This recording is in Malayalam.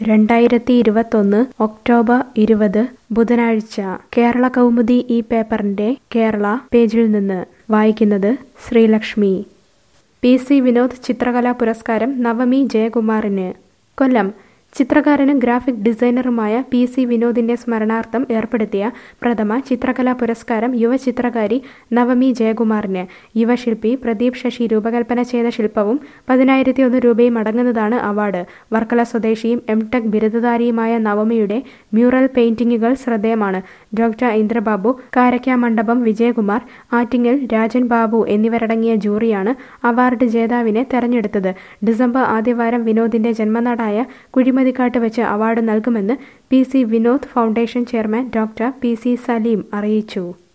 രണ്ടായിരത്തി ഇരുപത്തൊന്ന് ഒക്ടോബർ ഇരുപത് ബുധനാഴ്ച കേരള കൗമുദി ഈ പേപ്പറിന്റെ കേരള പേജിൽ നിന്ന് വായിക്കുന്നത് ശ്രീലക്ഷ്മി പി സി വിനോദ് ചിത്രകലാ പുരസ്കാരം നവമി ജയകുമാറിന് കൊല്ലം ചിത്രകാരനും ഗ്രാഫിക് ഡിസൈനറുമായ പി സി വിനോദിന്റെ സ്മരണാർത്ഥം ഏർപ്പെടുത്തിയ പ്രഥമ ചിത്രകലാ പുരസ്കാരം യുവ ചിത്രകാരി നവമി ജയകുമാറിന് യുവശില്പി പ്രദീപ് ശശി രൂപകൽപ്പന ചെയ്ത ശില്പവും പതിനായിരത്തി ഒന്ന് രൂപയും അടങ്ങുന്നതാണ് അവാർഡ് വർക്കല സ്വദേശിയും എം ടെക് ബിരുദധാരിയുമായ നവമിയുടെ മ്യൂറൽ പെയിന്റിങ്ങുകൾ ശ്രദ്ധേയമാണ് ഡോക്ടർ ഇന്ദ്രബാബു കാരക്ക മണ്ഡപം വിജയകുമാർ ആറ്റിങ്ങൽ രാജൻ ബാബു എന്നിവരടങ്ങിയ ജൂറിയാണ് അവാർഡ് ജേതാവിനെ തെരഞ്ഞെടുത്തത് ഡിസംബർ ആദ്യവാരം വിനോദിന്റെ ജന്മനാടായ കുഴിമതിക്കാട്ട് വെച്ച് അവാർഡ് നൽകുമെന്ന് P C Vinod foundation chairman doctor P C Saleem അറിയിച്ചു